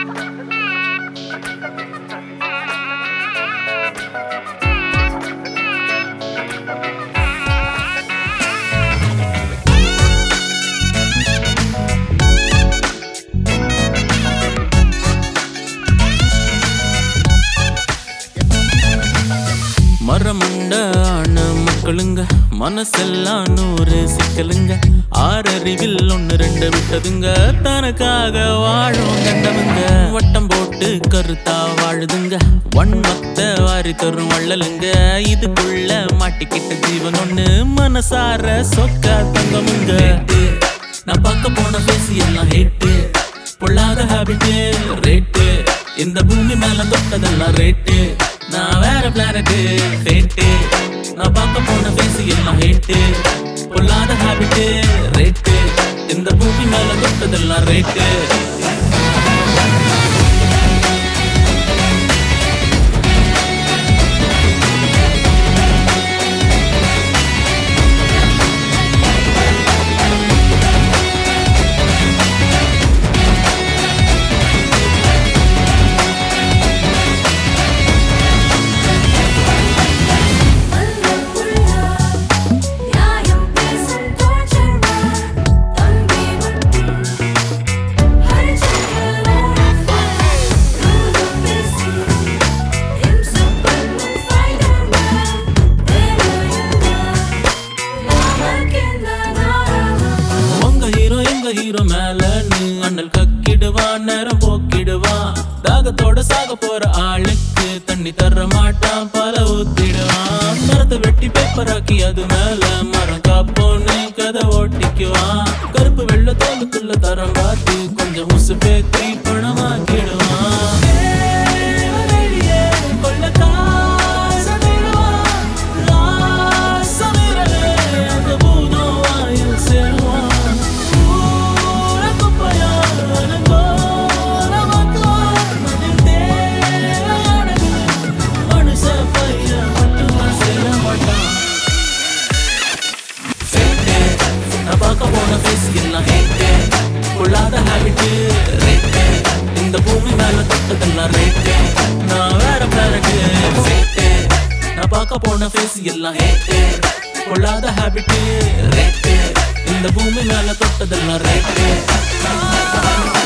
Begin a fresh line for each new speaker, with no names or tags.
மரமண்ட ஆன மக்களுங்க மனசெல்லாம் நூறு சிக்கலுங்க ஆறறிவில் ஒண்ணு ரெண்டு விட்டதுங்க தனக்காக வாழும் கண்டவங்க வட்டம் போட்டு கருத்தா வாழுதுங்க வன்மத்த வாரி தரும் வள்ளலுங்க இதுக்குள்ள மாட்டிக்கிட்ட ஜீவன் ஒண்ணு மனசார சொக்கா தங்கமுங்க நான் பார்க்க போன பேசி எல்லாம் ஹேட்டு பொல்லாத ஹாபிட்டு ரேட்டு இந்த பூமி மேல தொட்டதெல்லாம் ரேட்டு நான் வேற பிளானட்டு ஃபேட்டு நான் பார்க்க போன பேசி எல்லாம் ஹேட்டு பொல்லாத ஹாபிட்டு ரேட்டு இந்த பூமி மேல தொட்டதெல்லாம் ரேட்டு
மல்லுக்குள்ளா நியாயம் பேசும் தோற்றமா தம்பி மட்டும் ஹரிச்சந்திரனோட ரூடு பேசி இம்சம் பண்ணும் ஃபைட்டர்மா தேவையுண்டா நமக்கெந்த நாடகம்
உங்க ஹீரோ எங்க ஹீரோ மேல நீ அண்ணல் கக்கிடுவான் நேரம் போக்கிடுவான் தாகத்தோட சாக போற ஆளுக்கு தண்ணி தர மாட்டான் பல ஊத்திடுவான் மரத்தை வெட்டி பேப்பராக்கி அது மேல மரம் காப்போன்னு கதை ஓட்டிக்குவான் கருப்பு வெள்ள தோலுக்குள்ள தரம் பார்த்து கொஞ்சம் உசு பேத்தி பணமாக்கிடுவான் வெளியே கொள்ள காசு தேடுவான். ராசமிரலே அந்த பூதம் வாயில் சேருவான். ஊர குப்பையா அலங்கோல மாத்துவான். அதில் தேவையானது மனுஷ பையன் மட்டும்தான் சேர மாட்டான் ஃபேட்டு நான் பார்க்க போன ஃபேஸ் எல்லாம் ஹேட்டு கொள்ளாத ஹேபிட்டு ரேட்டு இந்த பூமி மேல தொட்டதெல்லாம் ரேட்டு நான் வேற பிளானட்டு ஃபேட்டு நான் பார்க்க போன ஃபேஸ் எல்லாம் ஹேட்டு கொள்ளாத ஹேபிட்டு ரேட்டு இந்த பூமி மேல தொட்டதெல்லாம் ரேட்டு